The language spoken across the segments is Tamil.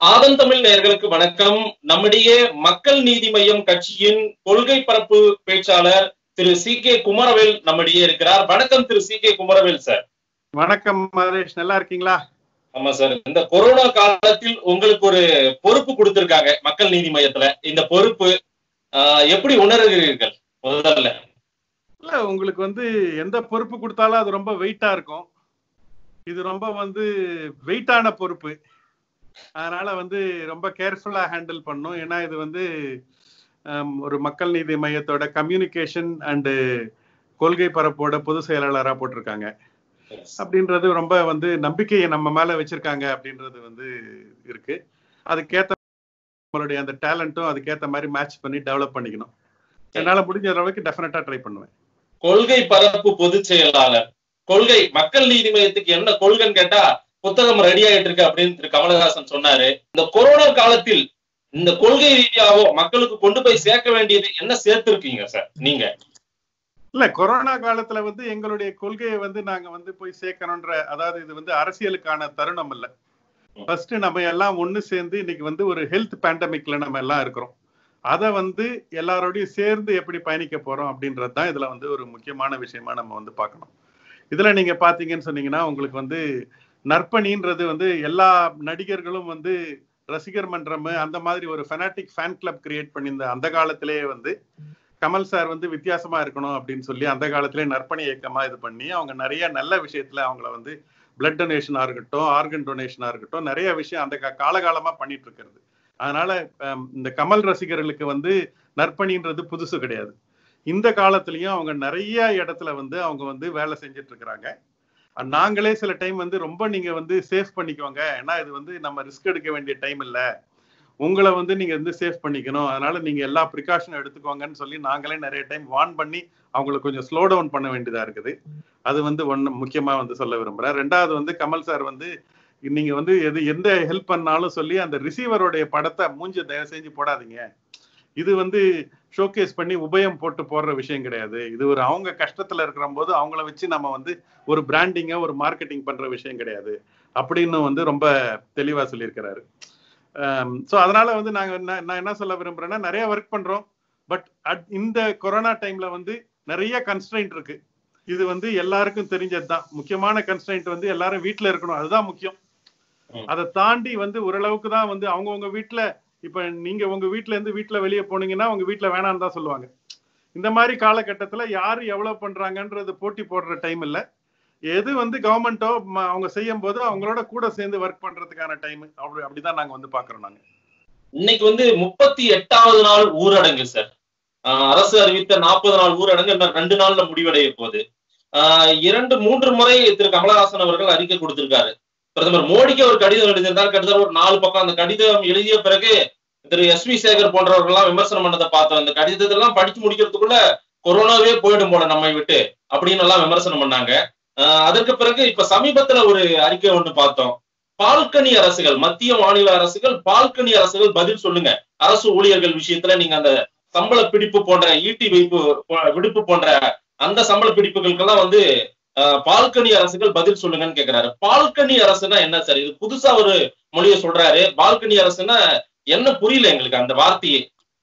ஆதன் தமிழ் நேயர்களுக்கு வணக்கம் நம்முடைய மக்கள் நீதி மையம் கட்சியின் கொள்கை பரப்பு பேச்சாளர் திரு சி கே குமரவேல் நம்மிடையே இருக்கிறார் வணக்கம் திரு சி கே குமரவேல் சார் வணக்கம் மகேஷ் நல்லா இருக்கீங்களா ஆமா சார் இந்த கொரோனா காலத்தில் உங்களுக்கு ஒரு பொறுப்பு கொடுத்திருக்காங்க மக்கள் நீதி மையத்துல இந்த பொறுப்பு ஆஹ், எப்படி உணர்கிறீர்கள் முதல்ல இல்ல உங்களுக்கு வந்து எந்த பொறுப்பு கொடுத்தாலும் அது ரொம்ப வெயிட்டா இருக்கும் இது ரொம்ப வந்து வெயிட்டான பொறுப்பு அதனால வந்து ரொம்ப கேர்ஃபுல்லா ஹேண்டில் பண்ணும் ஏன்னா இது வந்து ஹம், ஒரு மக்கள் நீதி மையத்தோட கம்யூனிகேஷன் அண்டு கொள்கை பரப்போட பொதுச் செயலாளரா போட்டிருக்காங்க அப்படின்றது ரொம்ப வந்து நம்பிக்கையை நம்ம மேல வச்சிருக்காங்க அப்படின்றது வந்து இருக்கு அதுக்கேத்த நம்மளுடைய அந்த டேலண்ட்டும் அதுக்கேத்த மாதிரி மேட்ச் பண்ணி டெவலப் பண்ணிக்கணும் என்னால முடிஞ்ச அளவுக்கு டெஃபினட்டா ட்ரை பண்ணுவேன் கொள்கை பரப்பு பொதுச் செயலாளர் கொள்கை மக்கள் நீதி மையத்துக்கு என்ன கொள்கைன்னு கேட்டா புத்தகம் ரெடி ஆயிட்டு இருக்கு அப்படின்னு திரு கமலஹாசன் சொன்னாரு இந்த கொரோனா காலத்தில் இந்த கொள்கை ரீதியாவோ மக்களுக்கு கொண்டு போய் சேர்க்க வேண்டியது என்ன சேர்த்திருக்கீங்க சார் நீங்க இல்ல கொரோனா காலத்துல வந்து எங்களுடைய கொள்கையை வந்து நாங்க வந்து போய் சேர்க்கணும்ன்ற அதாவது இது வந்து அரசியலுக்கான தருணம் இல்ல ஃபர்ஸ்ட் நம்ம எல்லாம் ஒண்ணு சேர்ந்து இன்னைக்கு வந்து ஒரு ஹெல்த் பேண்டமிக்ல நம்ம எல்லாம் இருக்கிறோம் அதை வந்து எல்லாரோடையும் சேர்ந்து எப்படி பயணிக்க போறோம் அப்படின்றது தான் இதுல வந்து ஒரு முக்கியமான விஷயமா நம்ம வந்து பார்க்கணும் இதுல நீங்க பாத்தீங்கன்னு சொன்னீங்கன்னா உங்களுக்கு வந்து நற்பணின்றது வந்து எல்லா நடிகர்களும் வந்து ரசிகர் மன்றம் அந்த மாதிரி ஒரு ஃபெனாட்டிக் ஃபேன் கிளப் கிரியேட் பண்ணியிருந்த அந்த காலத்திலேயே வந்து கமல் சார் வந்து வித்தியாசமா இருக்கணும் அப்படின்னு சொல்லி அந்த காலத்திலே நற்பணி இயக்கமா இது பண்ணி அவங்க நிறைய நல்ல விஷயத்துல அவங்கள வந்து பிளட் டொனேஷனா இருக்கட்டும் ஆர்கன் டொனேஷனா இருக்கட்டும் நிறைய விஷயம் அந்த கா- காலகாலமா பண்ணிட்டு இருக்கிறது அதனால ஹம், இந்த கமல் ரசிகர்களுக்கு வந்து நற்பணின்றது புதுசு கிடையாது இந்த காலத்திலயும் அவங்க நிறைய இடத்துல வந்து அவங்க வந்து வேலை செஞ்சுட்டு இருக்கிறாங்க அஹ் நாங்களே சில டைம் வந்து ரொம்ப நீங்க வந்து சேஃப் பண்ணிக்கோங்க ஏன்னா இது வந்து நம்ம ரிஸ்க் எடுக்க வேண்டிய டைம் இல்ல உங்களை வந்து நீங்க வந்து சேஃப் பண்ணிக்கணும் அதனால நீங்க எல்லா ப்ரிகாஷனும் எடுத்துக்கோங்கன்னு சொல்லி நாங்களே நிறைய டைம் வார்ன் பண்ணி அவங்களை கொஞ்சம் ஸ்லோ டவுன் பண்ண வேண்டியதா இருக்குது அது வந்து ஒண்ணு முக்கியமா வந்து சொல்ல விரும்புறேன் ரெண்டாவது வந்து கமல் சார் வந்து நீங்க வந்து எது எந்த ஹெல்ப் பண்ணாலும் சொல்லி அந்த ரிசீவருடைய படத்தை மூஞ்ச தயவு செஞ்சு போடாதீங்க இது வந்து ஷோகேஸ் பண்ணி உபயம் போட்டு போடுற விஷயம் கிடையாது இது ஒரு அவங்க கஷ்டத்துல இருக்கிற போது அவங்கள வச்சு நம்ம வந்து ஒரு பிராண்டிங்க ஒரு மார்க்கெட்டிங் பண்ற விஷயம் கிடையாது அப்படின்னு வந்து ரொம்ப தெளிவா சொல்லியிருக்கிறாரு ஸோ அதனால வந்து நாங்க என்ன- நான் என்ன சொல்ல விரும்புறேன்னா நிறைய ஒர்க் பண்றோம் பட் இந்த கொரோனா டைம்ல வந்து நிறைய கன்ஸ்ட்ரைண்ட் இருக்கு இது வந்து எல்லாருக்கும் தெரிஞ்சது தான் முக்கியமான கன்ஸ்ட்ரைண்ட் வந்து எல்லாரும் வீட்ல இருக்கணும் அதுதான் முக்கியம் ம். அதை தாண்டி வந்து ஓரளவுக்கு தான் வந்து அவங்கவங்க வீட்ல இப்ப நீங்க உங்க வீட்ல இருந்து வீட்ல வெளியே போனீங்கன்னா உங்க வீட்ல வேணாம்னு தான் சொல்லுவாங்க இந்த மாதிரி காலகட்டத்துல யாரு எவ்வளவு பண்றாங்கன்றது போட்டி போடுற டைம் இல்ல எது வந்து கவர்மெண்ட்டோ அவங்க செய்யும் போது அவங்களோட கூட சேர்ந்து ஒர்க் பண்றதுக்கான டைம் அப்படி அப்படிதான் நாங்க வந்து பாக்குறோம் நாங்க இன்னைக்கு வந்து முப்பத்தி எட்டாவது நாள் ஊரடங்கு சார் ஆஹ், அரசு அறிவித்த நாற்பது நாள் ஊரடங்கு இன்னும் ரெண்டு நாள்ல முடிவடைய போகுது ஆஹ், இரண்டு மூன்று முறை திரு கமலஹாசன் அவர்கள் அறிக்கை கொடுத்திருக்காரு பிரதமர் மோடிக்கு ஒரு கடிதம் எழுதியிருந்தார் கிட்டத்தட்ட ஒரு நாலு பக்கம் அந்த கடிதம் எழுதிய பிறகு திரு எஸ் வி சேகர் போன்றவர்கள்லாம் விமர்சனம் பண்ணதை பார்த்தோம் அந்த கடிதத்தெல்லாம் படிச்சு முடிக்கிறதுக்குள்ள கொரோனாவே போயிடும் போல நம்மை விட்டு அப்படின்னு எல்லாம் விமர்சனம் பண்ணாங்க ஆஹ், அதற்கு பிறகு இப்ப சமீபத்துல ஒரு அறிக்கை ஒன்று பார்த்தோம் பால்கனி அரசுகள் மத்திய மாநில அரசுகள் பால்கனி அரசுகள் பதில் சொல்லுங்க அரசு ஊழியர்கள் விஷயத்துல நீங்க அந்த சம்பள பிடிப்பு போன்ற ஈட்டி வைப்பு போ- விடுப்பு போன்ற அந்த சம்பள பிடிப்புகளுக்கெல்லாம் வந்து அஹ், பால்கனி அரசுகள் பதில் சொல்லுங்கன்னு கேக்குறாரு பால்கனி அரசுனா என்ன சார் இது புதுசா ஒரு மொழியை சொல்றாரு பால்கனி அரசுனா என்ன புரியல எங்களுக்கு அந்த வார்த்தையே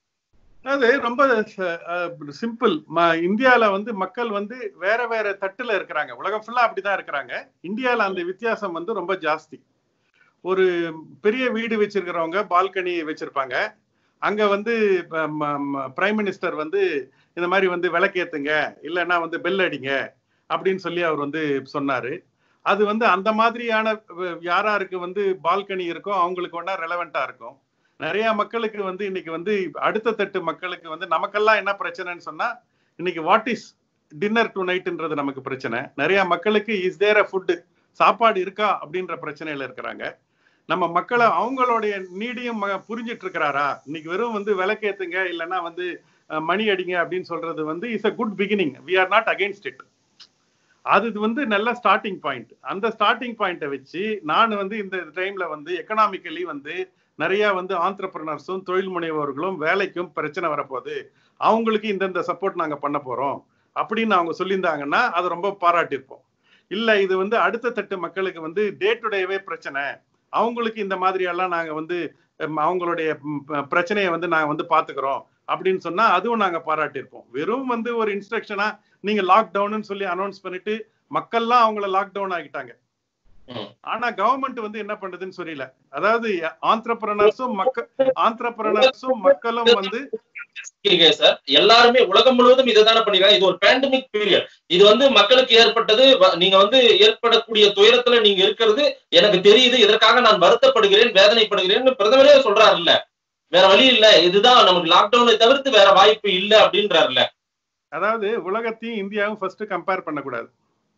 அது ரொம்ப சிம்பிள் இந்தியால வந்து மக்கள் வந்து வேற வேற தட்டுல இருக்கிறாங்க உலகம் ஃபுல்லா அப்படிதான் இருக்கிறாங்க இந்தியால அந்த வித்தியாசம் வந்து ரொம்ப ஜாஸ்தி ஒரு பெரிய வீடு வச்சிருக்கிறவங்க பால்கனி வச்சிருப்பாங்க அங்க வந்து பிரைம் மினிஸ்டர் வந்து இந்த மாதிரி வந்து விளக்கேத்துங்க இல்லைன்னா வந்து பெல் அடிங்க அப்படின்னு சொல்லி அவர் வந்து சொன்னாரு அது வந்து அந்த மாதிரியான அஹ், யாராருக்கு வந்து பால்கனி இருக்கோ அவங்களுக்கு வேணா ரெலவெண்டா இருக்கும் நிறைய மக்களுக்கு வந்து இன்னைக்கு வந்து அடுத்த தட்டு மக்களுக்கு வந்து நமக்கெல்லாம் என்ன பிரச்சனைன்னு சொன்னா இன்னைக்கு வாட் இஸ் டின்னர் டு நைட்ன்றது நமக்கு பிரச்சனை நிறைய மக்களுக்கு இஸ் தேர் அ ஃபுட் சாப்பாடு இருக்கா அப்படின்ற பிரச்சனையில இருக்கிறாங்க நம்ம மக்களை அவங்களுடைய நீடியும் ம- புரிஞ்சிட்டு இருக்கிறாரா இன்னைக்கு வெறும் வந்து விளக்கேத்துங்க இல்லைன்னா வந்து அஹ், மணி அடிங்க அப்படின்னு சொல்றது வந்து is a good beginning we are not against it அது வந்து நல்ல ஸ்டார்டிங் பாயிண்ட் அந்த ஸ்டார்டிங் பாயிண்ட்டை வச்சு நான் வந்து இந்த டைம்ல வந்து எக்கனாமிக்கலி வந்து நிறைய வந்து ஆண்டர்பிரினர்ஸும் தொழில் முனைவோர்களும் வேலைக்கும் பிரச்சனை வரப்போகுது அவங்களுக்கு இந்தந்த சப்போர்ட் நாங்க பண்ண போறோம் அப்படின்னு அவங்க சொல்லியிருந்தாங்கன்னா அதை ரொம்ப பாராட்டியிருப்போம் இல்ல இது வந்து அடுத்த தட்டு மக்களுக்கு வந்து டே டு டேவே பிரச்சனை அவங்களுக்கு இந்த மாதிரி எல்லாம் நாங்க வந்து ஹம், அவங்களுடைய ம், ப- பிரச்சனையை வந்து நாங்க வந்து பாத்துக்கிறோம் அப்படின்னு சொன்னா அதுவும் நாங்க பாராட்டியிருப்போம் வெறும் வந்து ஒரு இன்ஸ்ட்ரக்ஷனா நீங்க லாக்டவுன்னு சொல்லி அனௌன்ஸ் பண்ணிட்டு மக்கள்லாம் அவங்கள லாக்டவுன் ஆகிட்டாங்க ம். ஆனா கவர்மெண்ட் வந்து என்ன பண்றதுன்னு சொல்லல அதாவது ஆந்திரப்பிரனர்ஸும் மக்கள் ஆந்திரப்பிரனர்ஸும் மக்களும் வந்து இருக்கீங்க சார் எல்லாருமே உலகம் முழுவதும் இதை தானே பண்ணிருக்காங்க இது ஒரு பேண்டமிக் பீரியட் இது வந்து மக்களுக்கு ஏற்பட்டது வ- நீங்க வந்து ஏற்படக்கூடிய துயரத்துல நீங்க இருக்கிறது எனக்கு தெரியுது இதற்காக நான் வருத்தப்படுகிறேன் வேதனைப்படுகிறேன்னு பிரதமரே சொல்றாருல்ல வேற வழி இல்ல இதுதான் நமக்கு லாக்டவுனை தவிர்த்து வேற வாய்ப்பு இல்ல அப்படின்றாருல்ல அதாவது உலகத்தையும் இந்தியாவும் ஃபர்ஸ்ட் கம்பேர் பண்ணக்கூடாது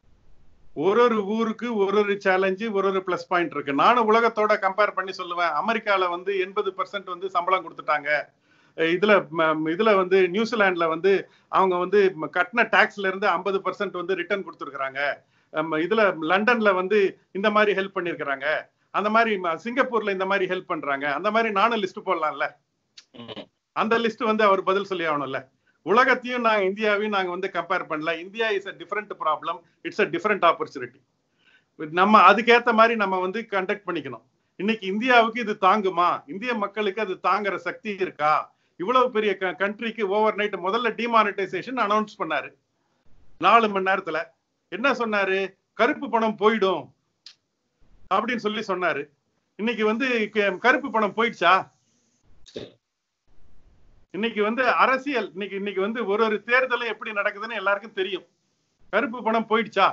ஒரு ஒரு ஊருக்கு ஒரு ஒரு சேலஞ்சு ஒரு ஒரு பிளஸ் பாயிண்ட் இருக்கு நானும் உலகத்தோட கம்பேர் பண்ணி சொல்லுவேன் அமெரிக்கால வந்து எண்பது பர்சன்ட் வந்து சம்பளம் கொடுத்துட்டாங்க அஹ் இதுல ம- இதுல வந்து நியூசிலாந்துல வந்து அவங்க வந்து ம- கட்டின டாக்ஸ்ல இருந்து ஐம்பது பர்சன்ட் வந்து ரிட்டர்ன் கொடுத்துருக்காங்க இதுல லண்டன்ல வந்து இந்த மாதிரி ஹெல்ப் பண்ணிருக்கிறாங்க அந்த மாதிரி ம- சிங்கப்பூர்ல இந்த மாதிரி ஹெல்ப் பண்றாங்க அந்த மாதிரி நானும் லிஸ்ட் போடலாம்ல ம். அந்த லிஸ்ட் வந்து அவர் பதில் சொல்லி ஆகணும்ல உலகத்தையும் நாங்க இந்தியாவையும் நாங்க வந்து கம்பேர் பண்ணல India is a different problem it's a different opportunity நம்ம அதுக்கேத்த மாதிரி நம்ம வந்து கண்டக்ட் பண்ணிக்கணும் இன்னைக்கு இந்தியாவுக்கு இது தாங்குமா இந்திய மக்களுக்கு அது தாங்குற சக்தி இருக்கா இவ்வளவு பெரிய கண்ட்ரிக்கு ஓவர் நைட் முதல்ல டிமானிட்டைசேஷன் அனௌன்ஸ் பண்ணாரு நாலு மணி நேரத்துல என்ன சொன்னாரு கருப்பு பணம் போயிடும் அப்படின்னு சொல்லி சொன்னாரு இன்னைக்கு வந்து க- கருப்பு பணம் போயிடுச்சா சரி. இன்னைக்கு வந்து அரசியல் இன்னைக்கு இன்னைக்கு வந்து ஒரு ஒரு தேர்தலும் எப்படி நடக்குதுன்னு எல்லாருக்கும் தெரியும் கருப்பு பணம் போயிடுச்சா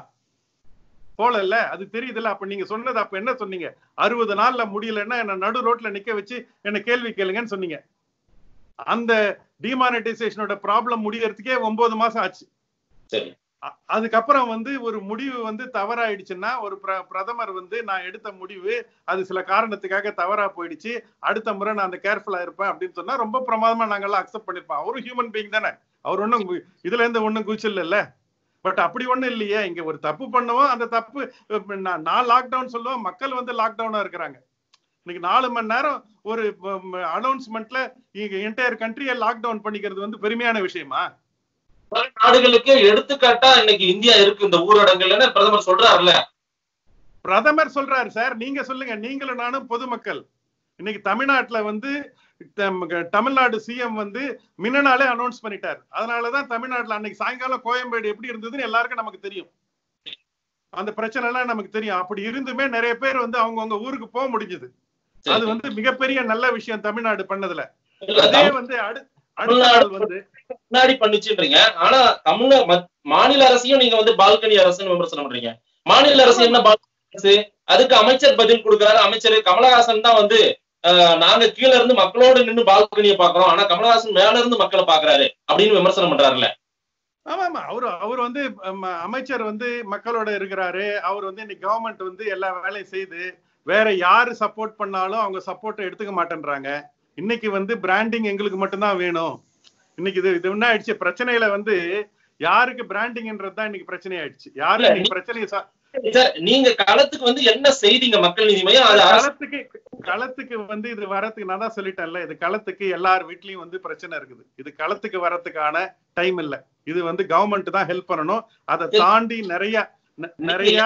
போலல்ல அது தெரியுதுல்ல அப்ப நீங்க சொன்னது அப்ப என்ன சொன்னீங்க அறுபது நாள்ல முடியலன்னா என்ன நடு ரோட்ல நிக்க வச்சு என்ன கேள்வி கேளுங்கன்னு சொன்னீங்க அந்த டிமானிட்டைசேஷனோட ப்ராப்ளம் முடியறதுக்கே ஒன்பது மாசம் ஆச்சு சரி அ- அதுக்கப்புறம் வந்து ஒரு முடிவு வந்து தவறாயிடுச்சுன்னா ஒரு பிர- பிரதமர் வந்து நான் எடுத்த முடிவு அது சில காரணத்துக்காக தவறா போயிடுச்சு அடுத்த முறை நான் அந்த கேர்ஃபுல்லா இருப்பேன் அப்படின்னு சொன்னா ரொம்ப பிரமாதமா நாங்கெல்லாம் அக்செப்ட் பண்ணிருப்போம் அவரும் ஹியூமன் பீயிங் தானே அவர் ஒன்றும் இதுல இருந்து ஒன்றும் குச்சில் இல்ல பட் அப்படி ஒண்ணும் இல்லையே இங்க ஒரு தப்பு பண்ணுவோம் அந்த தப்பு இப்ப நான் நான் லாக்டவுன் சொல்லுவேன் மக்கள் வந்து லாக்டவுனா இருக்கிறாங்க இன்னைக்கு நாலு மணி நேரம் ஒரு அனௌன்ஸ்மெண்ட்ல இங்க என்டையர் கண்ட்ரியை லாக்டவுன் பண்ணிக்கிறது வந்து பெருமையான விஷயமா பல நாடுகளுக்கு எடுத்துக்காட்டா இன்னைக்கு இந்தியா இருக்கு இந்த ஊரடங்குலன்னு பிரதமர் சொல்றாருல்ல பிரதமர் சொல்றாரு சார் நீங்க சொல்லுங்க நீங்களும் நானும் பொதுமக்கள் இன்னைக்கு தமிழ்நாட்டுல வந்து தம்- தமிழ்நாடு சிஎம் வந்து முன்னனாலே அனௌன்ஸ் பண்ணிட்டார் அதனாலதான் தமிழ்நாட்டுல அன்னைக்கு சாயங்காலம் கோயம்பேடு எப்படி இருந்ததுன்னு எல்லாருக்கும் நமக்கு தெரியும் அந்த பிரச்சனை எல்லாம் நமக்கு தெரியும் அப்படி இருந்துமே நிறைய பேர் வந்து அவங்கவங்க ஊருக்கு போக முடிஞ்சது அது வந்து மிகப்பெரிய நல்ல விஷயம் தமிழ்நாடு பண்ணதுல இல்ல, அதே வந்து அடு அடுத்த நாள் வந்து முன்னாடி பண்ணுச்சுன்றீங்க ஆனா தமிழ மத்- மாநில அரசையும் நீங்க வந்து பால்கனி அரசுன்னு விமர்சனம் பண்றீங்க மாநில அரசு என்ன பால்கனி அரசு அதுக்கு அமைச்சர் பதில் கொடுக்கிறாரு அமைச்சர் கமலஹாசன் தான் வந்து அஹ், நாங்க கீழ இருந்து மக்களோட நின்னு பால்கனியை பாக்குறோம் ஆனா கமலஹாசன் மேல இருந்து மக்களை பாக்குறாரு அப்படின்னு விமர்சனம் பண்றாருல்ல ஆமா ஆமா அவர் அவர் வந்து ம, அமைச்சர் வந்து மக்களோட இருக்கிறாரு அவர் வந்து இன்னைக்கு கவர்மெண்ட் வந்து எல்லா வேலையும் செய்து வேற யாரு சப்போர்ட் பண்ணாலும் அவங்க சப்போர்ட்டை எடுத்துக்க மாட்டேன்றாங்க இன்னைக்கு வந்து பிராண்டிங் எங்களுக்கு மட்டும்தான் வேணும் இன்னைக்கு இது இது என்ன ஆயிடுச்சு பிரச்சனையில வந்து யாருக்கு பிராண்டிங்ன்றது தான் இன்னைக்கு பிரச்சனை ஆயிடுச்சு யாரு இல்ல, இன்னைக்கு பிரச்சனையை சா- சார் நீங்க களத்துக்கு வந்து என்ன செய்தீங்க மக்கள் நீதி மையம் அது அரசு களத்துக்கு களத்துக்கு வந்து இது வரத்துக்கு நான் தான் சொல்லிட்டேன்ல இது களத்துக்கு எல்லார் வீட்லயும் வந்து பிரச்சனை இருக்குது இது களத்துக்கு வரதுக்கான டைம் இல்ல இது வந்து கவர்மெண்ட் தான் ஹெல்ப் பண்ணணும் அதை தாண்டி நிறைய ந- நிறைய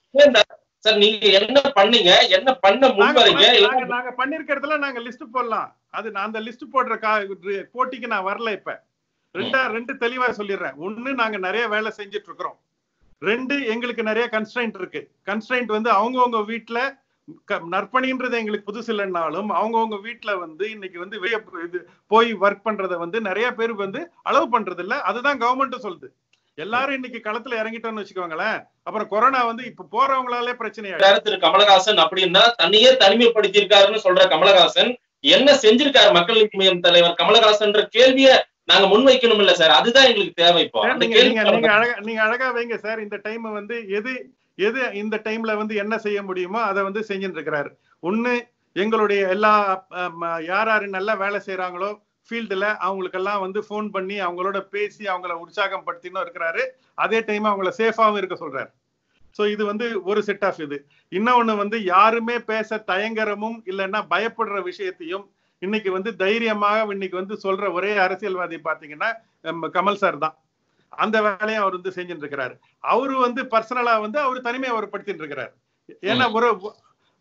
சார் நீங்க என்ன பண்ணீங்க என்ன பண்ண நாங்க முன்வரீங்க நாங்க- நாங்க பண்ணிருக்கிறதுல நாங்க லிஸ்ட் போடலாம் அது நான் அந்த லிஸ்ட் போடுற கா- ரி- போட்டிக்கு நான் வரல இப்ப ரெண்டா ரெண்டு தெளிவா சொல்லிடுறேன் ஒண்ணு நாங்க நிறைய வேலை செஞ்சுட்டு இருக்கிறோம் ரெண்டு எங்களுக்கு நிறைய கன்ஸ்ட்ரைண்ட் இருக்கு கன்ஸ்ட்ரைண்ட் வந்து அவங்கவங்க வீட்டுல க- நற்பணின்றது எங்களுக்கு புதுசு இல்லைன்னாலும் அவங்கவங்க வீட்டுல வந்து இன்னைக்கு வந்து வெளிய போ- இது போய் ஒர்க் பண்றத வந்து நிறைய பேர் வந்து அளவு பண்றது இல்ல அதுதான் கவர்மெண்ட் சொல்லுது எல்லாரும் இன்னைக்கு களத்துல இறங்கிட்டோம்னு வச்சுக்கோங்களேன் அப்புறம் கொரோனா வந்து இப்ப போறவங்களாலே பிரச்சனையா சொல்றாரு திரு கமலஹாசன் அப்படின்னா தன்னையே தனிமைப்படுத்தி இருக்காருன்னு சொல்ற கமலஹாசன் என்ன செஞ்சிருக்காரு மக்கள் நீதி மய்யம் தலைவர் கமலஹாசன்ற கேள்விய நாங்க முன்வைக்கணும் இல்ல சார் அதுதான் எங்களுக்கு தேவை இப்போ சார், அந்த நீங்க கேள்வி நீங்க நீங்க அழகா நீங்க அழகா வைங்க சார் இந்த டைம் வந்து எது எது இந்த டைம்ல வந்து என்ன செய்ய முடியுமோ அதை வந்து செஞ்சுட்டு இருக்கிறாரு ஒண்ணு எங்களுடைய எல்லா அம், யார் யாரு நல்லா வேலை செய்யறாங்களோ ஃபீல்டுல அவங்களுக்கெல்லாம் வந்து ஃபோன் பண்ணி அவங்களோட பேசி அவங்கள உற்சாகம் படுத்தினும் இருக்கிறாரு அதே டைம் அவங்கள சேஃபாவும் இருக்க சொல்றாரு சோ இது வந்து ஒரு செட் ஆஃப் இது இன்னொன்னு வந்து யாருமே பேச தயங்கரமும் இல்லைன்னா பயப்படுற விஷயத்தையும் இன்னைக்கு வந்து தைரியமாக இன்னைக்கு வந்து சொல்ற ஒரே அரசியல்வாதி பாத்தீங்கன்னா நம்ம கமல் சார் தான் அந்த வேலையை அவர் வந்து செஞ்சுட்டு இருக்கிறாரு அவரு வந்து பர்சனலா வந்து அவர் தனிமையை அவர் படுத்திட்டு இருக்கிறாரு ஏன்னா ஒரு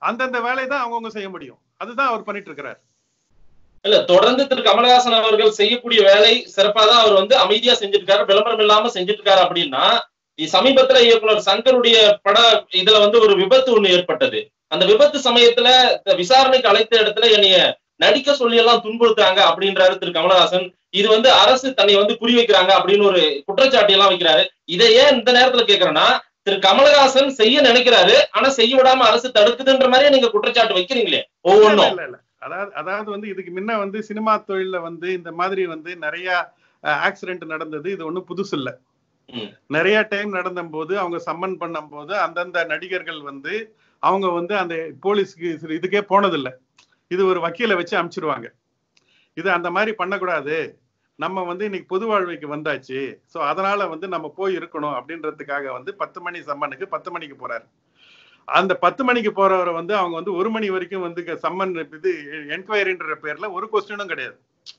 அந்தந்த வேலையை தான் அவங்கவுங்க செய்ய முடியும் அதுதான் அவர் பண்ணிட்டு இருக்கிறார் இல்ல தொடர்ந்து திரு கமலஹாசன் அவர்கள் செய்யக்கூடிய வேலை சிறப்பா தான் அவர் வந்து அமைதியா செஞ்சிருக்காரு விளம்பரம் இல்லாம செஞ்சுட்டு இருக்காரு அப்படின்னா இ- சமீபத்துல இயக்குனர் சங்கருடைய பட இதுல வந்து ஒரு விபத்து ஒண்ணு ஏற்பட்டது அந்த விபத்து சமயத்துல த- விசாரணைக்கு அழைத்த இடத்துல என்னைய நடிக்க சொல்லி எல்லாம் துன்புறுத்தாங்க அப்படின்றாரு திரு கமலஹாசன் இது வந்து அரசு தன்னை வந்து குறி வைக்கிறாங்க அப்படின்னு ஒரு குற்றச்சாட்டு எல்லாம் வைக்கிறாரு இதை ஏன் இந்த நேரத்துல கேக்குறேன்னா திரு கமலஹாசன் செய்ய நினைக்கிறாரு ஆனா செய்ய விடாம அரசு தடுக்குதுன்ற மாதிரியே நீங்க குற்றச்சாட்டு வைக்கிறீங்களே ஒவ்வொன்றும் இல்ல இல்ல அதாவது அதாவது வந்து இதுக்கு முன்ன வந்து சினிமா தொழில்ல வந்து இந்த மாதிரி வந்து நிறைய ஆக்சிடென்ட் நடந்தது இது ஒண்ணும் புதுசு இல்ல ம். நிறைய டைம் நடந்த போது அவங்க சம்மன் பண்ணும் போது அந்தந்த நடிகர்கள் வந்து அவங்க வந்து அந்த போலீஸ்க்கு இது- இதுக்கே போனதில்ல இது ஒரு வக்கீலை வச்சு அனுப்பிச்சிருவாங்க இது அந்த மாதிரி பண்ணக்கூடாது நம்ம வந்து இன்னைக்கு பொது வாழ்வைக்கு வந்தாச்சு சோ அதனால வந்து நம்ம போய் இருக்கணும் அப்படின்றதுக்காக வந்து பத்து மணி சம்மனுக்கு பத்து மணிக்கு போறாரு அந்த பத்து மணிக்கு போறவரை வந்து அவங்க வந்து ஒரு மணி வரைக்கும் வந்து க- சம்மன் இது என்கொயரின்ற பேர்ல ஒரு கொஸ்டினும் கிடையாது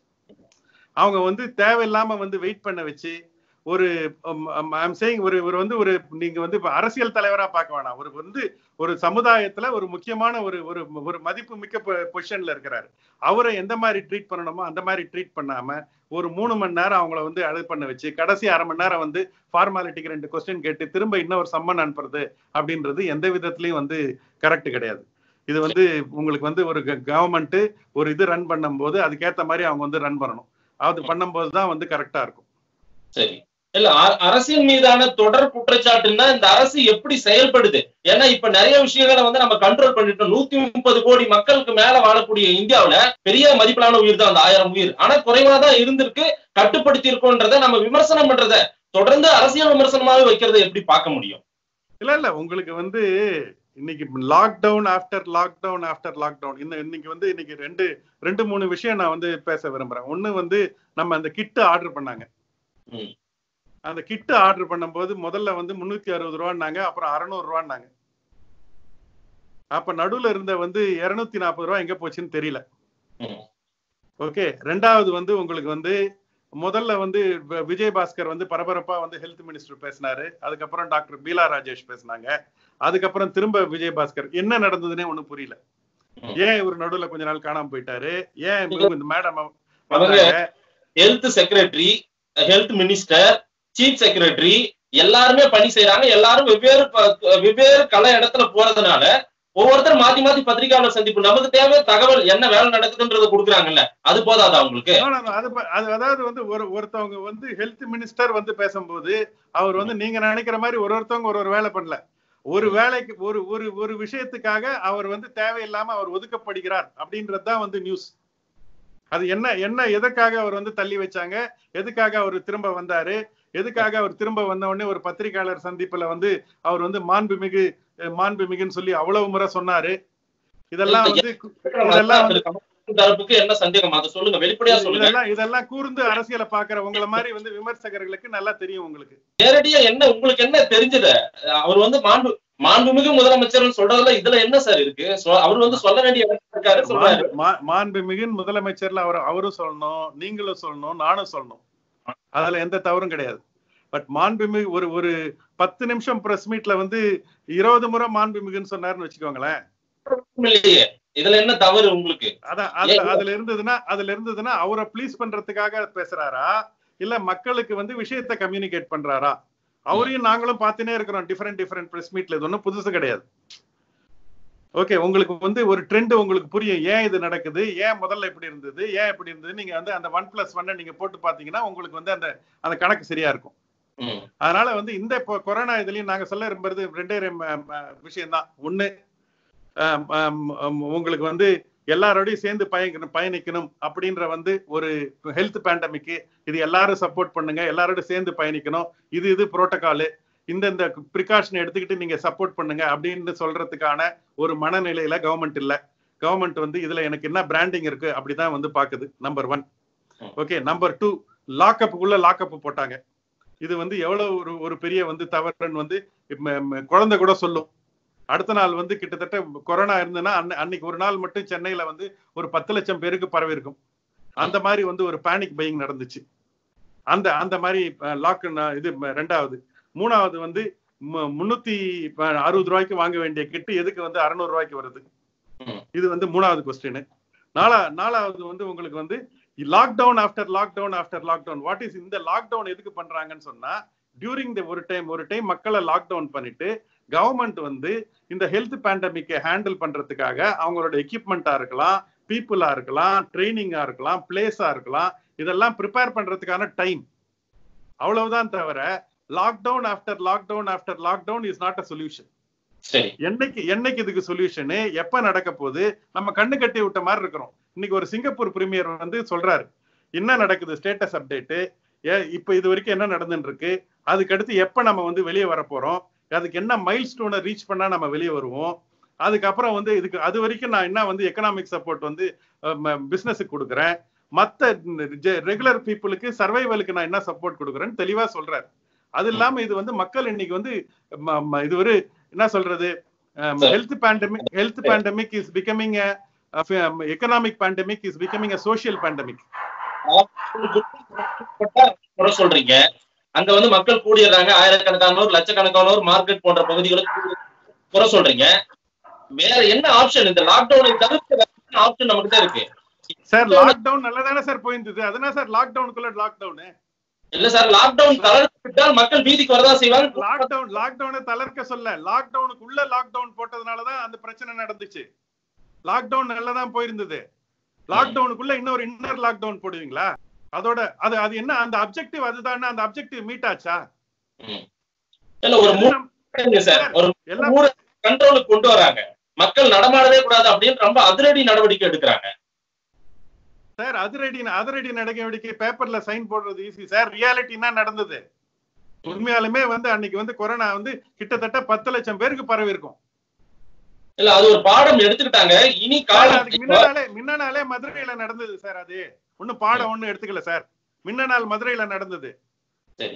அவங்க வந்து தேவையில்லாம வந்து வெயிட் பண்ண வச்சு ஒரு ஐம் சேயிங் ஒரு ஒரு வந்து ஒரு நீங்க வந்து இப்ப அரசியல் தலைவரா பார்க்க வேணாம் ஒரு வந்து ஒரு சமுதாயத்துல ஒரு முக்கியமான ஒரு ஒரு ஒரு மதிப்பு மிக்க பொசிஷன்ல இருக்கிறாரு அவரை எந்த மாதிரி ட்ரீட் பண்ணணுமோ அந்த மாதிரி ட்ரீட் பண்ணாம ஒரு மூணு மணி நேரம் அவங்கள வந்து அது பண்ண வச்சு கடைசி அரை மணி நேரம் வந்து ஃபார்மாலிட்டிக்கு ரெண்டு கொஸ்டின் கேட்டு திரும்ப இன்னொரு சம்மன் அனுப்புறது அப்படின்றது எந்த விதத்துலயும் வந்து கரெக்ட் கிடையாது இது வந்து உங்களுக்கு வந்து ஒரு கவர்மெண்ட் ஒரு இது ரன் பண்ணும்போது அதுக்கேத்த மாதிரி அவங்க வந்து ரன் பண்ணணும் அது பண்ணும்போது தான் வந்து கரெக்டா இருக்கும் சரி இல்ல அ- அரசின் மீதான தொடர் குற்றச்சாட்டுன்னா இந்த அரசு எப்படி செயல்படுது ஏன்னா இப்ப நிறைய விஷயங்களை வந்து நம்ம கண்ட்ரோல் பண்ணிட்டோம் நூத்தி முப்பது கோடி மக்களுக்கு மேல வாழக்கூடிய இந்தியாவுல பெரிய மதிப்பிலான உயிர் தான் அந்த ஆயிரம் உயிர் ஆனா குறைவா தான் இருந்திருக்கு கட்டுப்படுத்தி இருக்கோன்றத நம்ம விமர்சனம் பண்றத தொடர்ந்து அரசியல் விமர்சனமாவே வைக்கிறத எப்படி பார்க்க முடியும் இல்ல இல்ல உங்களுக்கு வந்து இன்னைக்கு lockdown after lockdown after lockdown இந்த இன்னைக்கு வந்து இன்னைக்கு ரெண்டு ரெண்டு மூணு விஷயம் நான் வந்து பேச விரும்புறேன் ஒண்ணு வந்து நம்ம அந்த கிட்டு ஆர்டர் பண்ணாங்க ம். அந்த கிட்டு ஆர்டர் பண்ணும்போது முதல்ல வந்து முன்னூத்தி அறுபது ரூபான்னாங்க அப்புறம் அறுநூறு ரூபான்னாங்க அப்ப நடுவுல இருந்த வந்து இருநூத்தி நாற்பது ரூபா எங்க போச்சுன்னு தெரியல ம். ஓகே ரெண்டாவது வந்து உங்களுக்கு வந்து முதல்ல வந்து வ- விஜய் பாஸ்கர் வந்து பரபரப்பா வந்து ஹெல்த் மினிஸ்டர் பேசினாரு அதுக்கப்புறம் டாக்டர் பீலா ராஜேஷ் பேசினாங்க அதுக்கப்புறம் திரும்ப விஜய் பாஸ்கர் என்ன நடந்ததுன்னே ஒண்ணும் புரியல ம். ஏன் இவர் நடுவுல கொஞ்ச நாள் காணாம போயிட்டாரு ஏன் இவங்க இந்த மேடம் அவங்க health secretary health minister chief secretary எல்லாருமே பணி செய்யறாங்க எல்லாரும் வெவ்வேறு ப- வெவ்வேறு கல இடத்துல போறதுனால ஒவ்வொருத்தர் மாத்தி மாத்தி பத்திரிகையாளர் சந்திப்பு நமக்கு தேவை தகவல் என்ன வேலை நடக்குதுன்றத கொடுக்குறாங்கல்ல அது போதாதா உங்களுக்கு அது ப- அது அதாவது வந்து ஒரு ஒருத்தவங்க வந்து ஹெல்த் மினிஸ்டர் வந்து பேசும்போது அவர் வந்து நீங்க நினைக்கிற மாதிரி ஒரு ஒருத்தவங்க ஒரு ஒரு வேலை பண்ணல ஒரு வேலைக்கு ஒரு ஒரு ஒரு விஷயத்துக்காக அவர் வந்து தேவையில்லாம அவர் ஒதுக்கப்படுகிறார் அப்படின்றது தான் வந்து நியூஸ் அது என்ன என்ன எதுக்காக அவர் வந்து தள்ளி வச்சாங்க எதுக்காக அவர் திரும்ப வந்தாரு எதுக்காக அவர் திரும்ப வந்த உடனே ஒரு பத்திரிகையாளர் சந்திப்புல வந்து அவர் வந்து மாண்புமிகு அஹ், மாண்புமிகுன்னு சொல்லி அவ்வளவு முறை சொன்னாரு இதெல்லாம் வந்து இதெல்லாம் வந்து தரப்புக்கு என்ன சந்தேகம் அதை சொல்லுங்க வெளிப்படையா சொல்லுங்க இதெல்லாம் இதெல்லாம் கூர்ந்து அரசியலை பாக்குற உங்கள மாதிரி வந்து விமர்சகர்களுக்கு நல்லா தெரியும் உங்களுக்கு நேரடியா என்ன உங்களுக்கு என்ன தெரிஞ்சது அவர் வந்து மாண்பு மாண்புமிகு முதலமைச்சர்னு சொல்றதுல இதுல என்ன சார் இருக்கு சொ- அவர் வந்து சொல்ல வேண்டிய இடத்துல இருக்காரு சொல்றாரு மாண்பு- மா- மாண்புமிகுன்னு முதலமைச்சர்ல அவர் அவரும் சொல்லணும் நீங்களும் சொல்லணும் நானும் சொல்லணும் அதுல எந்த தவறும் கிடையாது பட் மாண்புமிகு ஒரு ஒரு பத்து நிமிஷம் பிரஸ் மீட்ல வந்து இருபது முறை மாண்புமிகுன்னு சொன்னாருன்னு வச்சுக்கோங்களேன் இல்லையே இதுல என்ன தவறு உங்களுக்கு அதான் அதுல ஏன்? அதுல இருந்ததுன்னா அதுல இருந்ததுன்னா அவரை ப்ளீஸ் பண்றதுக்காக பேசுறாரா இல்ல மக்களுக்கு வந்து விஷயத்தை கம்யூனிகேட் பண்றாரா அவரையும் நாங்களும் பார்த்துனே இருக்கிறோம் டிஃபரெண்ட் டிஃபரெண்ட் பிரஸ் மீட்ல இது ஒன்றும் புதுசு கிடையாது ஓகே உங்களுக்கு வந்து ஒரு ட்ரெண்ட் உங்களுக்கு புரியும் ஏன் இது நடக்குது ஏன் முதல்ல இப்படி இருந்தது ஏன் இப்படி இருந்தது நீங்க வந்து அந்த ஒன் பிளஸ் ஒன்னை நீங்க போட்டு பாத்தீங்கன்னா உங்களுக்கு வந்து அந்த அந்த கணக்கு சரியா இருக்கும் ம், அதனால வந்து இந்த இப்போ கொரோனா இதுலயும் நாங்க சொல்ல விரும்புறது ரெண்டே விஷயம் தான் ஒண்ணு ஆம், ஆம், ஆம், உங்களுக்கு வந்து எல்லாரோடையும் சேர்ந்து பயணிக்கணும் பயணிக்கணும் அப்படின்ற வந்து ஒரு ஹெல்த் பேண்டமிக்கு இது எல்லாரும் சப்போர்ட் பண்ணுங்க எல்லாரோடையும் சேர்ந்து பயணிக்கணும் இது இது புரோட்டோகாலு இந்த இந்த ப்ரிகாஷன் எடுத்துக்கிட்டு நீங்க சப்போர்ட் பண்ணுங்க அப்படின்னு சொல்றதுக்கான ஒரு மனநிலையில கவர்மெண்ட் இல்ல கவர்மெண்ட் வந்து இதுல எனக்கு என்ன பிராண்டிங் இருக்கு அப்படிதான் வந்து பாக்குது number one okay number two லாக்அப்புக்குள்ள லாக்அப் போட்டாங்க இது வந்து எவ்வளவு ஒரு ஒரு பெரிய வந்து தவறுன்னு வந்து ம- ம- குழந்தை கூட சொல்லும் அடுத்த நாள் வந்து கிட்டத்தட்ட கொரோனா இருந்ததுன்னா அன்னை- அன்னைக்கு ஒரு நாள் மட்டும் சென்னையில வந்து ஒரு பத்து லட்சம் பேருக்கு பரவி இருக்கும் அந்த மாதிரி வந்து ஒரு பேனிக் பையிங் நடந்துச்சு அந்த அந்த மாதிரி லாக் இது ம- ரெண்டாவது மூணாவது வந்து மு- முன்னூத்தி ப- அறுபது ரூபாய்க்கு வாங்க வேண்டிய கிட்டு எதுக்கு வந்து அறுநூறு ரூபாய்க்கு வருது ம். இது வந்து மூணாவது கொஸ்டின் நாலா நாலாவது வந்து உங்களுக்கு வந்து lockdown after lockdown after lockdown what is இந்த லாக்டவுன் எதுக்கு பண்றாங்கன்னு சொன்னா டியூரிங் த ஒரு டைம் ஒரு டைம் மக்களை லாக்டவுன் பண்ணிட்டு கவர்மெண்ட் வந்து இந்த ஹெல்த் பேண்டமிக்கை ஹேண்டில் பண்றதுக்காக அவங்களோட எக்யூப்மெண்ட்டா இருக்கலாம் பீப்புளா இருக்கலாம் ட்ரைனிங்கா இருக்கலாம் பிளேஸா இருக்கலாம் இதெல்லாம் ப்ரிப்பேர் பண்றதுக்கான டைம் அவ்வளவுதான் தவிர lockdown after lockdown after lockdown is not a solution சரி என்னைக்கு என்னைக்கு இதுக்கு சொல்யூஷனு எப்ப நடக்க போகுது நம்ம கண்ணு கட்டி விட்ட மாதிரி இருக்கிறோம் இன்னைக்கு ஒரு சிங்கப்பூர் பிரீமியர் வந்து சொல்றாரு என்ன நடக்குது ஸ்டேட்டஸ் அப்டேட்டு இப்ப இது வரைக்கும் என்ன நடந்துட்டு இருக்கு அதுக்கு அடுத்து எப்ப நம்ம வந்து வெளியே வர போறோம் அதுக்கு என்ன மைல் ஸ்டோனை ரீச் பண்ணா நம்ம வெளியே வருவோம் அதுக்கப்புறம் வந்து இதுக்கு அது வரைக்கும் நான் என்ன வந்து எக்கனாமிக் சப்போர்ட் வந்து பிசினஸுக்கு கொடுக்குறேன் மத்த ரெகுலர் பீப்புளுக்கு சர்வைவலுக்கு நான் என்ன சப்போர்ட் கொடுக்குறேன்னு தெளிவா சொல்றாரு அது இல்லாம இது வந்து மக்கள் இன்னைக்கு வந்து ம- ம- இது ஒரு என்ன சொல்றது Sir. Health pandemic health pandemic is becoming economic pandemic is becoming a social pandemic குறை சொல்றீங்க அங்க வந்து மக்கள் கூடிடுறாங்க ஆயிரக்கணக்கானோர் லட்சக்கணக்கானோர் மார்க்கெட் போன்ற பகுதிகளுக்கு குறை சொல்றீங்க வேற என்ன ஆப்ஷன் இந்த லாக்டவுனை தவிர்க்க ஆப்ஷன் நமக்கு தான் இருக்கு சார் லாக்டவுன் நல்லதானே சார் போயிருந்தது அதனால சார் லாக்டவுனுக்குள்ள லாக்டவுன் இல்ல சார் லாக்டவுன் தளர்த்து விட்டால் மக்கள் வீதிக்கு வரதான் செய்வாங்க லாக்டவுன் லாக்டவுனை தளர்க்க சொல்ல லாக்டவுனுக்கு உள்ள லாக்டவுன் போட்டதுனாலதான் அந்த பிரச்சனை நடந்துச்சு லாக்டவுன் நல்லதான் போயிருந்தது லாக்டவுனுக்குள்ள இன்னொரு இன்னர் லாக்டவுன் போடுவீங்களா அதோட அது அது என்ன அந்த அப்ஜெக்டிவ் அதுதானே அந்த அப்ஜெக்டிவ் மீட் ஆச்சா ம். இல்ல ஒரு மூணு சார் ஒரு எல்லாம் ஊரை கண்ட்ரோலுக்கு கொண்டு வராங்க மக்கள் நடமாடவே கூடாது அப்படின்னு ரொம்ப அதிரடி நடவடிக்கை எடுக்கிறாங்க சார் அதிரடி அதிரடி நடவடிக்கை பேப்பர்ல சைன் போடுறது ஈஸி சார் ரியாலிட்டி என்ன நடந்தது உண்மையாலுமே வந்து அன்னைக்கு வந்து கொரோனா வந்து கிட்டத்தட்ட பத்து லட்சம் பேருக்கு பரவி இருக்கும் இல்ல அது ஒரு பாடம் எடுத்துக்கிட்டாங்க இனி சார், காலம் அதுக்கு முன்னாலே முன்னாலே மதுரையில நடந்தது சார் அது ஒண்ணும் பாடம் ஒண்ணும் எடுத்துக்கல சார் முன்ன நாள் மதுரையில நடந்தது சரி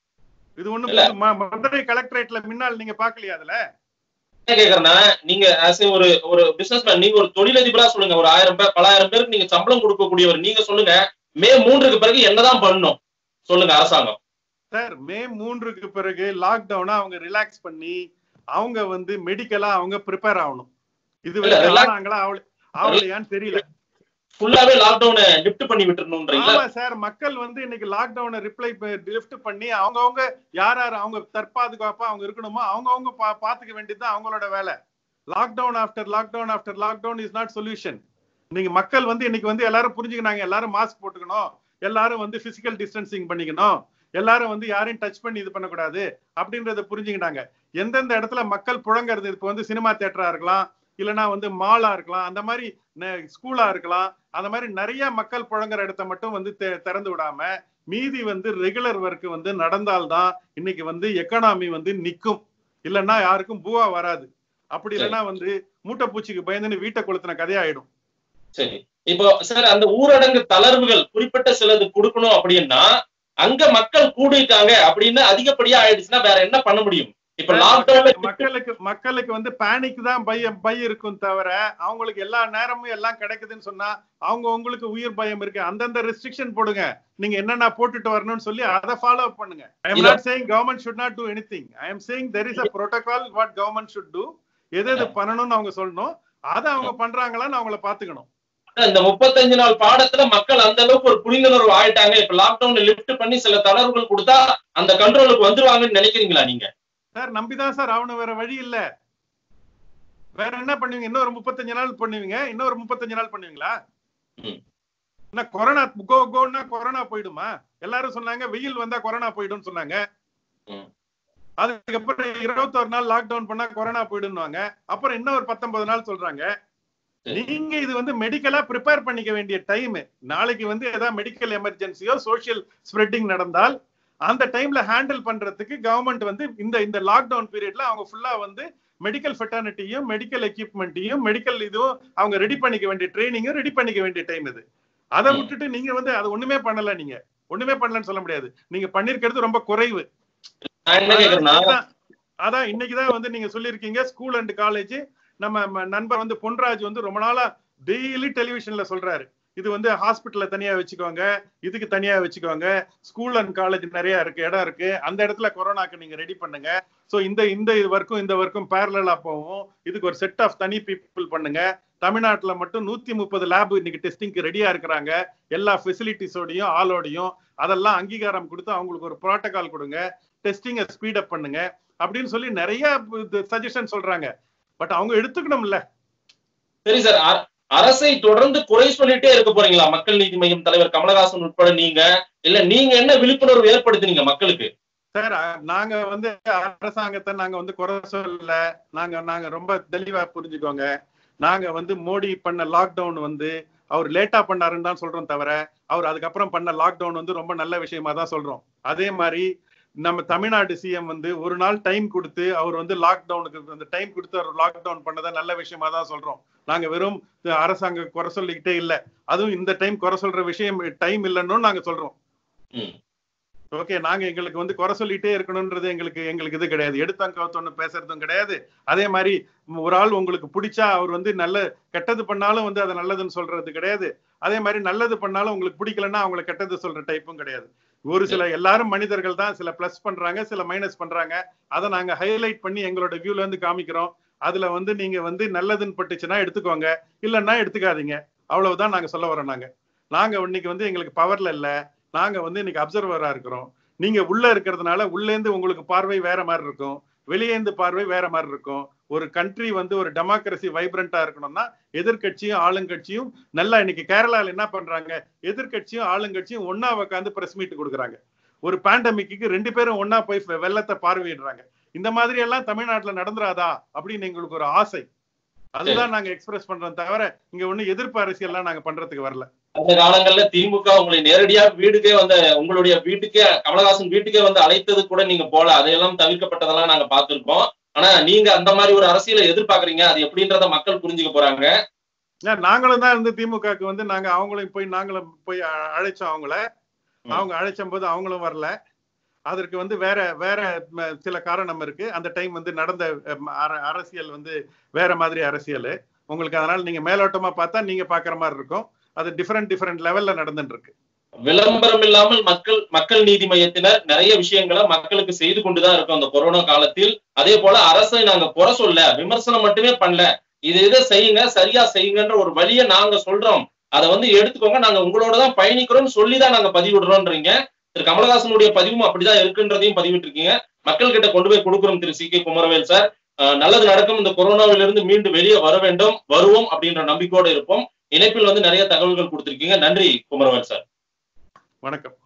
இது ஒண்ணும் இல்ல. புது- ம- மதுரை கலெக்டரேட்ல முன்னால் நீங்க பாக்கலையா அதுல என்ன கேக்குறேன்னா நீங்க as a ஒரு ஒரு பிசினஸ் மேன் நீங்க ஒரு தொழிலதிபரா சொல்லுங்க ஒரு ஆயிரம் பேர் பலாயிரம் பேருக்கு நீங்க சம்பளம் கொடுக்கக்கூடியவர் நீங்க சொல்லுங்க மே மூன்றுக்கு பிறகு என்னதான் பண்ணணும் சொல்லுங்க அரசாங்கம் சார் மே மூன்றுக்கு பிறகு லாக்டவுனா அவங்க ரிலாக்ஸ் பண்ணி அவங்க வந்து மெடிக்கலா அவங்க ப்ரிப்பேர் ஆகணும் இது இல்ல, வரைக்கும் relax- ஆனாங்களா அவள அவளையான்னு தெரியல ஃபுல்லாவே லாக்டவுனை லிஃப்ட் பண்ணி விட்டுறணும்ன்றீங்களா ஆமா சார் மக்கள் வந்து இன்னைக்கு லாக்டவுனை ரிப்ளை லிஃப்ட் பண்ணி அவங்கவங்க யார் யார் அவங்க தற்பாதுகாப்பா அவங்க இருக்கணுமோ அவங்கவங்க பா பாத்துக்க வேண்டியது அவங்களோட வேலை lockdown after lockdown after lockdown is not solution நீங்க மக்கள் வந்து இன்னைக்கு வந்து எல்லாரும் புரிஞ்சுக்கினாங்க எல்லாரும் மாஸ்க் போட்டுக்கணும் எல்லாரும் வந்து பிசிக்கல் டிஸ்டன்சிங் பண்ணிக்கணும் எல்லாரும் வந்து யாரையும் டச் பண்ணி இது பண்ணக்கூடாது அப்படின்றத புரிஞ்சுக்கிட்டாங்க எந்தெந்த இடத்துல மக்கள் புழங்குறது இப்போ வந்து சினிமா தியேட்டரா இருக்கலாம் இல்லைன்னா வந்து மாலா இருக்கலாம் அந்த மாதிரி ஸ்கூலா இருக்கலாம் அந்த மாதிரி நிறைய மக்கள் புழங்குற இடத்த மட்டும் வந்து தெ- திறந்து விடாம மீதி வந்து ரெகுலர் ஒர்க் வந்து நடந்தால்தான் இன்னைக்கு வந்து எக்கனாமி வந்து நிக்கும் இல்லைன்னா யாருக்கும் பூவா வராது அப்படி இல்லைன்னா வந்து மூட்டை பூச்சிக்கு பயந்துன்னு வீட்டை கொளுத்தின கதையாயிடும் சரி இப்போ சார் அந்த ஊரடங்கு தளர்வுகள் குறிப்பிட்ட சிலது கொடுக்கணும் அப்படின்னா அங்க மக்கள் கூடிட்டாங்க அப்படின்னு அதிகப்படியா ஆயிடுச்சுன்னா வேற என்ன பண்ண முடியும் இப்ப லாக்டவுன்ல மக்களுக்கு மக்களுக்கு வந்து பேனிக் தான் பயம் பயம் இருக்கும் தவிர அவங்களுக்கு எல்லா நேரமும் எல்லாம் கிடைக்குதுன்னு சொன்னா அவங்க உங்களுக்கு உயிர் பயம் இருக்கு அந்தந்த ரெஸ்ட்ரிக்ஷன் போடுங்க நீங்க என்னென்ன போட்டுட்டு வரணும்னு சொல்லி அதை ஃபாலோ பண்ணுங்க ஐ எம் இல்ல. Not saying government should not do anything I am saying there is a protocol what government should do எது எது பண்ணணும்னு அவங்க சொல்லணும் அதை அவங்க பண்றாங்களான்னு அவங்கள பாத்துக்கணும் இந்த முப்பத்தஞ்சு நாள் பாடத்துல மக்கள் அந்த அளவுக்கு ஒரு புரிந்துணர்வு ஆயிட்டாங்க இப்ப லாக்டவுன் லிஃப்ட் பண்ணி சில தளர்வுகள் கொடுத்தா அந்த கண்ட்ரோலுக்கு வந்துருவாங்கன்னு நினைக்கிறீங்களா நீங்க சார் நம்பிதான் சார் அவனு வேற வழி இல்ல வேற என்ன பண்ணுவீங்க இன்னொரு முப்பத்தஞ்சு நாள் பண்ணுவீங்க இன்னொரு முப்பத்தஞ்சு நாள் பண்ணுவீங்களா ம். என்ன கொரோனா கோ கோன்னா கொரோனா போயிடுமா எல்லாரும் சொன்னாங்க வெயில் வந்தா கொரோனா போயிடும்னு சொன்னாங்க ம். அதுக்கப்புறம் இருபத்தோரு நாள் லாக்டவுன் பண்ணா கொரோனா போயிடும்னுவாங்க அப்புறம் இன்னும் ஒரு பத்தொன்பது நாள் சொல்றாங்க சரி. நீங்க இது வந்து மெடிக்கலா ப்ரிப்பேர் பண்ணிக்க வேண்டிய டைம் நாளைக்கு வந்து ஏதாவது மெடிக்கல் எமர்ஜென்சியோ சோஷியல் ஸ்ப்ரெட்டிங் நடந்தால் அந்த டைம்ல ஹேண்டில் பண்றதுக்கு கவர்மெண்ட் வந்து இந்த இந்த லாக்டவுன் பீரியட்ல அவங்க ஃபுல்லா வந்து மெடிக்கல் ஃபெட்டர்னிட்டியும் மெடிக்கல் எக்யூப்மெண்ட்டையும் மெடிக்கல் இதுவும் அவங்க ரெடி பண்ணிக்க வேண்டிய ட்ரைனிங்கும் ரெடி பண்ணிக்க வேண்டிய டைம் இது அதை ம். விட்டுட்டு நீங்க வந்து அது ஒண்ணுமே பண்ணல நீங்க ஒண்ணுமே பண்ணலன்னு சொல்ல முடியாது நீங்க பண்ணிருக்கிறது ரொம்ப குறைவு நான் என்ன கேக்குறேன்னா அதான் அதான் இன்னைக்குதான் வந்து நீங்க சொல்லியிருக்கீங்க ஸ்கூல் அண்ட் காலேஜ் நம்ம ம- நண்பர் வந்து பொன்ராஜ் வந்து ரொம்ப நாளா டெய்லி டெலிவிஷன்ல சொல்றாரு இது வந்து ஹாஸ்பிட்டல்ல தனியா வச்சுக்கோங்க இதுக்கு தனியா வச்சுக்கோங்க ஸ்கூல் அண்ட் காலேஜ் நிறைய இருக்கு இடம் இருக்கு அந்த இடத்துல கொரோனாக்கு நீங்க ரெடி பண்ணுங்க சோ இந்த இந்த இது வரைக்கும் இந்த வரைக்கும் பேரலா போகும் இதுக்கு ஒரு செட் ஆஃப் தனி பீப்புள் பண்ணுங்க தமிழ்நாட்டுல மட்டும் நூத்தி முப்பது லேப் இன்னைக்கு டெஸ்டிங்க்கு ரெடியா இருக்கிறாங்க எல்லா ஃபெசிலிட்டிஸோடையும் ஆளோடையும் அதெல்லாம் அங்கீகாரம் கொடுத்து அவங்களுக்கு ஒரு புரோட்டோகால் கொடுங்க டெஸ்டிங்கை ஸ்பீட் அப் பண்ணுங்க அப்படின்னு சொல்லி நிறைய சஜஷன் சொல்றாங்க பட் அவங்க எடுத்துக்கணும்ல சரி சார் அ- அரசை தொடர்ந்து குறை சொல்லிட்டே இருக்க போறீங்களா மக்கள் நீதி மையம் தலைவர் கமலஹாசன் உட்பட நீங்க இல்ல நீங்க என்ன விழிப்புணர்வு ஏற்படுத்துனீங்க மக்களுக்கு சார் அ- நாங்க வந்து அரசாங்கத்தை நாங்க வந்து குறை சொல்லல நாங்க நாங்க ரொம்ப தெளிவா புரிஞ்சுக்கோங்க நாங்க வந்து மோடி பண்ண லாக்டவுன் வந்து அவர் லேட்டா பண்ணாருன்னு தான் சொல்றோம் தவிர அவர் அதுக்கப்புறம் பண்ண லாக்டவுன் வந்து ரொம்ப நல்ல விஷயமா தான் சொல்றோம் அதே மாதிரி நம்ம தமிழ்நாடு சிஎம் வந்து ஒரு நாள் டைம் கொடுத்து அவர் வந்து லாக்டவுனுக்கு அந்த டைம் கொடுத்து அவர் லாக்டவுன் பண்ணதை நல்ல விஷயமா தான் சொல்றோம் நாங்க வெறும் அரசாங்க குறை சொல்லிக்கிட்டே இல்ல அதுவும் இந்த டைம் குறை சொல்ற விஷயம் டைம் இல்லைன்னு நாங்க சொல்றோம் ம். ஓகே நாங்க எங்களுக்கு வந்து குறை சொல்லிட்டே இருக்கணும்ன்றது எங்களுக்கு எங்களுக்கு இது கிடையாது எடுத்தோம் கவுத்தோன்னு பேசுறதும் கிடையாது அதே மாதிரி ஒரு ஆள் உங்களுக்கு பிடிச்சா அவர் வந்து நல்ல கெட்டது பண்ணாலும் வந்து அதை நல்லதுன்னு சொல்றது கிடையாது அதே மாதிரி நல்லது பண்ணாலும் உங்களுக்கு பிடிக்கலன்னா அவங்களை கெட்டது சொல்ற டைப்பும் கிடையாது ஒரு சில எல்லாரும் மனிதர்கள் தான் சில பிளஸ் பண்றாங்க சில மைனஸ் பண்றாங்க அதை நாங்க ஹைலைட் பண்ணி எங்களோட வியூல இருந்து காமிக்கிறோம் அதுல வந்து நீங்க வந்து நல்லதுன்னு பட்டுச்சுன்னா எடுத்துக்கோங்க இல்லைன்னா எடுத்துக்காதீங்க அவ்வளவுதான் நாங்க சொல்ல வரோம் நாங்க நாங்க இன்னைக்கு வந்து எங்களுக்கு பவர்ல இல்ல நாங்க வந்து இன்னைக்கு அப்சர்வரா இருக்கிறோம் நீங்க உள்ள இருக்கிறதுனால உள்ள இருந்து உங்களுக்கு பார்வை வேற மாதிரி இருக்கும் வெளியே இருந்து பார்வை வேற மாதிரி இருக்கும் ஒரு கண்ட்ரி வந்து ஒரு டெமோக்ரஸி வைப்ரண்டா இருக்கணும்னா எதிர்க்கட்சியும் ஆளுங்கட்சியும் நல்லா இன்னைக்கு கேரளால என்ன பண்றாங்க எதிர்க்கட்சியும் ஆளுங்கட்சியும் ஒன்னா உட்காந்து பிரஸ் மீட் கொடுக்குறாங்க ஒரு பேண்டமிக்கு ரெண்டு பேரும் ஒன்னா போய் வெள்ளத்தை பார்வையிடுறாங்க இந்த மாதிரி எல்லாம் தமிழ்நாட்டுல நடந்துராதா அப்படின்னு எங்களுக்கு ஒரு ஆசை அதுதான் நாங்க எக்ஸ்பிரஸ் பண்றோம் தவிர இங்க ஒண்ணு எதிர்ப்பு அரசியல்லாம் நாங்க பண்றதுக்கு வரல அந்த காலங்கள்ல திமுக உங்களை நேரடியா வீடுக்கே வந்த உங்களுடைய வீட்டுக்கே கமலஹாசன் வீட்டுக்கே வந்து அழைத்தது கூட நீங்க போல அதையெல்லாம் தவிர்க்கப்பட்டதெல்லாம் நாங்க பார்த்திருக்கோம் ஆனா நீங்க அந்த மாதிரி ஒரு அரசியலை எதிர்பார்க்கறீங்க அது எப்படின்றத மக்கள் புரிஞ்சுக்க போறாங்க ஏன் நாங்களும் தான் இருந்து திமுகக்கு வந்து நாங்க அவங்களையும் போய் நாங்களும் போய் அ- அழைச்சோம் அவங்கள ம். அவங்க அழைச்ச போது அவங்களும் வரல அதற்கு வந்து வேற வேற ம, சில காரணம் இருக்கு அந்த டைம் வந்து நடந்த அம், அர- அரசியல் வந்து வேற மாதிரி அரசியல் உங்களுக்கு அதனால நீங்க மேலோட்டமா பார்த்தா நீங்க பாக்குற மாதிரி இருக்கும் அது டிஃபரெண்ட் டிஃபரெண்ட் லெவல்ல நடந்துட்டு இருக்கு விளம்பரம் இல்லாமல் மக்கள் மக்கள் நீதி மையத்தினர் நிறைய விஷயங்களை மக்களுக்கு செய்து கொண்டுதான் இருக்கோம் அந்த கொரோனா காலத்தில் அதே போல அரசை நாங்க குறை சொல்ல விமர்சனம் மட்டுமே பண்ணல இது இதை செய்யுங்க சரியா செய்யுங்கன்ற ஒரு வழியை நாங்க சொல்றோம் அதை வந்து எடுத்துக்கோங்க நாங்க உங்களோட தான் பயணிக்கிறோம்னு சொல்லி தான் நாங்க பதிவிடுறோம்ன்றீங்க திரு கமலஹாசனுடைய பதிவும் அப்படிதான் இருக்குன்றதையும் பதிவிட்டு இருக்கீங்க மக்கள் கிட்ட கொண்டு போய் கொடுக்குறோம் திரு சி கே குமரவேல் சார் அஹ் நல்லது நடக்கும் இந்த கொரோனாவிலிருந்து மீண்டு வெளியே வர வேண்டும் வருவோம் அப்படின்ற நம்பிக்கையோடு இருப்போம் இணைப்பில் வந்து நிறைய தகவல்கள் கொடுத்திருக்கீங்க நன்றி குமரவேல் சார் வணக்கம்